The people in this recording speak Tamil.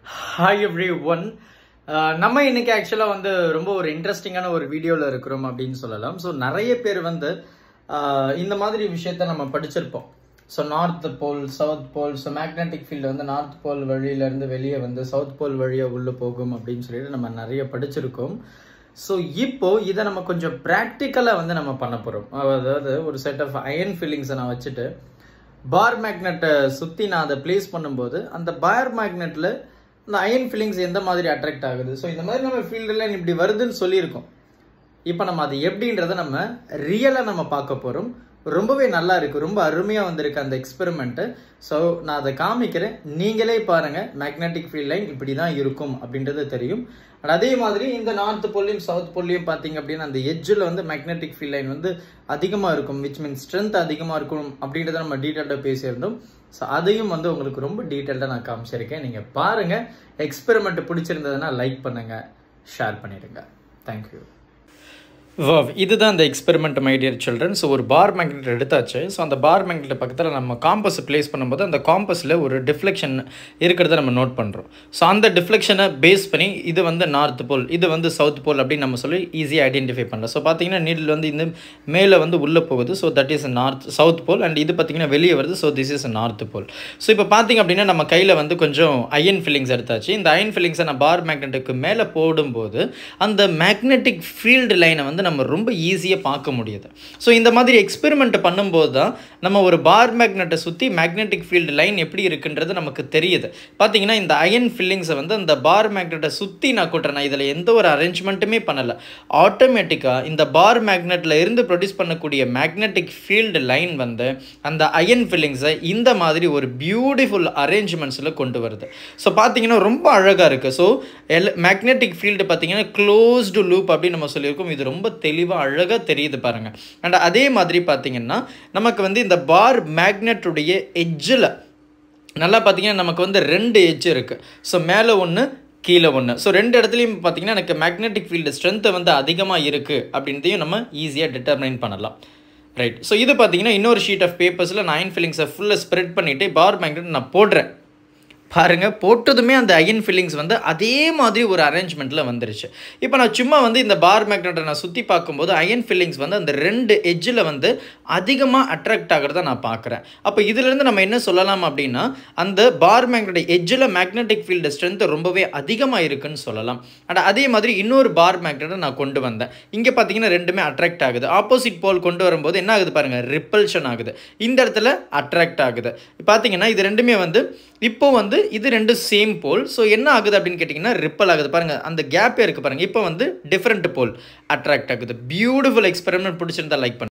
ஹாய் எவ்ரி ஒன் நம்ம இன்னைக்கு ஆக்சுவலாக வந்து ரொம்ப ஒரு இன்ட்ரெஸ்டிங்கான ஒரு வீடியோவில் இருக்கிறோம் அப்படின்னு சொல்லலாம் ஸோ நிறைய பேர் வந்து ஆஹ் இந்த மாதிரி விஷயத்த நம்ம படிச்சிருப்போம் so north pole south pole so magnetic field வந்து நார்த் போல் வழியிலேருந்து வெளியே வந்து சவுத் போல் வழியாக உள்ளே போகும் அப்படின்னு சொல்லிட்டு நம்ம நிறைய படிச்சிருக்கோம் ஸோ இப்போ இதை நம்ம கொஞ்சம் ப்ராக்டிக்கலாக வந்து நம்ம பண்ண போகிறோம் அதாவது ஒரு செட் ஆஃப் அயன் ஃபீலிங்ஸை நான் வச்சுட்டு பார் மேக்னெட்டை சுற்றி நான் அதை ப்ளேஸ் பண்ணும்போது அந்த பார் மேக்னெட்டில் இந்த அயன் ஃபீலிங்ஸ் எந்த மாதிரி அட்ராக்ட் ஆகுது ஸோ இந்த மாதிரி நம்ம ஃபீல்டில் இப்படி வருதுன்னு சொல்லியிருக்கோம் இப்போ நம்ம அது எப்படின்றத நம்ம ரியலாக நம்ம பார்க்க போகிறோம் ரொம்பவே நல்லா இருக்கு ரொம்ப அருமையாக வந்திருக்கு அந்த எக்ஸ்பெரிமெண்ட்டு ஸோ நான் அதை காமிக்கிறேன் நீங்களே பாருங்கள் மேக்னெட்டிக் ஃபீல்ட் லைன் இப்படி தான் இருக்கும் அப்படின்றது தெரியும் And அதே மாதிரி இந்த நார்த் போல்லையும் சவுத் போல்லையும் பார்த்தீங்க அப்படின்னா அந்த எட்ஜில் வந்து மேக்னெட்டிக் ஃபீல்ட் லைன் வந்து அதிகமாக இருக்கும் விச் மீன்ஸ் ஸ்ட்ரென்த் அதிகமாக இருக்கும் அப்படின்றத நம்ம டீட்டெயில்டாக பேசியிருந்தோம் ஸோ அதையும் வந்து உங்களுக்கு ரொம்ப டீட்டெயில்டாக நான் காமிச்சிருக்கேன் நீங்கள் பாருங்கள் எக்ஸ்பெரிமெண்ட் பிடிச்சிருந்ததுன்னா லைக் பண்ணுங்கள் ஷேர் பண்ணிடுங்க தேங்க்யூ வாவ் இதுதான் அந்த experiment my dear children so ஒரு பார் மேக்னெட் எடுத்தாச்சு ஸோ அந்த பார் மேக்னெட் பக்கத்தில் நம்ம காம்பஸ் ப்ளேஸ் பண்ணும்போது அந்த காம்பஸில் ஒரு டிஃப்ளெக்ஷன் இருக்கிறத நம்ம நோட் பண்ணுறோம் ஸோ அந்த டிஃப்ளெக்ஷனை பேஸ் பண்ணி இது வந்து நார்த் போல் இது வந்து சவுத் போல் அப்படின்னு நம்ம சொல்லி ஈஸியாக ஐடென்டிஃபை பண்ணலாம் ஸோ பார்த்தீங்கன்னா நீடில் வந்து இந்த மேலே வந்து உள்ளே போகுது so that is north south pole and இது பார்த்தீங்கன்னா வெளியே வருது so this is north pole so இப்போ பார்த்தீங்க அப்படின்னா நம்ம கையில் வந்து கொஞ்சம் அயன் ஃபில்லிங்ஸ் எடுத்தாச்சு இந்த அயன் ஃபில்லிங்ஸை நான் பார் மேக்னெட்டுக்கு மேலே போடும்போது அந்த மேக்னெட்டிக் ஃபீல்டு லைனை வந்து நம்ம ரொம்ப ஈஸியாக பார்க்க முடியுது ஸோ இந்த மாதிரி எக்ஸ்பெரிமெண்ட் பண்ணும்போது தான் நம்ம ஒரு பார் மேக்னெட்டை சுற்றி மேக்னெட்டிக் ஃபீல்டு லைன் எப்படி இருக்குன்றது நமக்கு தெரியுது பார்த்தீங்கன்னா இந்த அயன் ஃபில்லிங்ஸை வந்து அந்த பார் மேக்னெட்டை சுற்றி நான் கூட்டுறேன் நான் இதில் எந்த ஒரு அரேஞ்ச்மெண்ட்டுமே பண்ணலை ஆட்டோமேட்டிக்காக இந்த பார் மேக்னெட்டில் இருந்து ப்ரொடியூஸ் பண்ணக்கூடிய மேக்னெட்டிக் ஃபீல்டு லைன் வந்து அந்த அயன் ஃபில்லிங்ஸை இந்த மாதிரி ஒரு பியூட்டிஃபுல் அரேஞ்ச்மெண்ட்ஸில் கொண்டு வருது ஸோ பார்த்தீங்கன்னா ரொம்ப அழகாக இருக்குது ஸோ எல் மேக்னெட்டிக் ஃபீல்டு பார்த்தீங்கன்னா க்ளோஸ்டு லூப் அப்படின்னு நம்ம சொல்லியிருக்கோம் இது ரொம்ப தெளிவாக அழகாக தெரியுது பாருங்கள் அண்ட் அதே மாதிரி பார்த்தீங்கன்னா நமக்கு வந்து இந்த பார் மேக்னெட்டுடைய எட்ஜில் நல்லா பார்த்தீங்கன்னா நமக்கு வந்து ரெண்டு எட்ஜ் இருக்குது ஸோ மேலே ஒன்று கீழே ஒன்று ஸோ ரெண்டு இடத்துலையும் பார்த்தீங்கன்னா எனக்கு மேக்னெட்டிக் ஃபீல்டு ஸ்ட்ரென்த்து வந்து அதிகமாக இருக்குது அப்படின்றதையும் நம்ம ஈஸியாக டிட்டர்மைன் பண்ணலாம் ரைட் ஸோ இது பார்த்தீங்கன்னா இன்னொரு ஷீட் ஆஃப் பேப்பர்ஸில் நைன் ஃபில்லிங்ஸை ஃபுல்லாக ஸ்ப்ரெட் பண்ணிவிட்டு பார் மேக்னெட் நான் போடுறேன் பாருங்கள் போட்டதுமே அந்த அயன் ஃபில்லிங்ஸ் வந்து அதே மாதிரி ஒரு அரேஞ்ச்மெண்ட்டில் வந்துருச்சு இப்போ நான் சும்மா வந்து இந்த பார் மேக்னெட்டை நான் சுற்றி பார்க்கும்போது அயன் ஃபில்லிங்ஸ் வந்து அந்த ரெண்டு எட்ஜில் வந்து அதிகமாக அட்ராக்ட் ஆகிறத நான் பார்க்குறேன் அப்போ இதிலேருந்து நம்ம என்ன சொல்லலாம் அப்படின்னா அந்த பார் மேக்னெட் எட்ஜில் மேக்னெட்டிக் ஃபீல்டு ஸ்ட்ரென்த் ரொம்பவே அதிகமாக இருக்குன்னு சொல்லலாம் அண்ட் அதே மாதிரி இன்னொரு பார் மேக்னெட்டை நான் கொண்டு வந்தேன் இங்கே பார்த்தீங்கன்னா ரெண்டுமே அட்ராக்ட் ஆகுது ஆப்போசிட் போல் கொண்டு வரும்போது என்ன ஆகுது பாருங்கள் ரிப்பல்ஷன் ஆகுது இந்த இடத்துல அட்ராக்ட் ஆகுது பார்த்தீங்கன்னா இது ரெண்டுமே வந்து இப்போ வந்து இது ரெண்டு சேம் போல் ஸோ என்ன ஆகுது அப்படின்னு கேட்டிங்கன்னா ரிப்பல் ஆகுது பாருங்கள் அந்த கேப்பே இருக்குது பாருங்கள் இப்போ வந்து டிஃப்ரெண்ட் போல் அட்ராக்ட் ஆகுது பியூட்டிஃபுல் எக்ஸ்பெரிமெண்ட் பிடிச்சிருந்தா லைக் பண்ணுங்க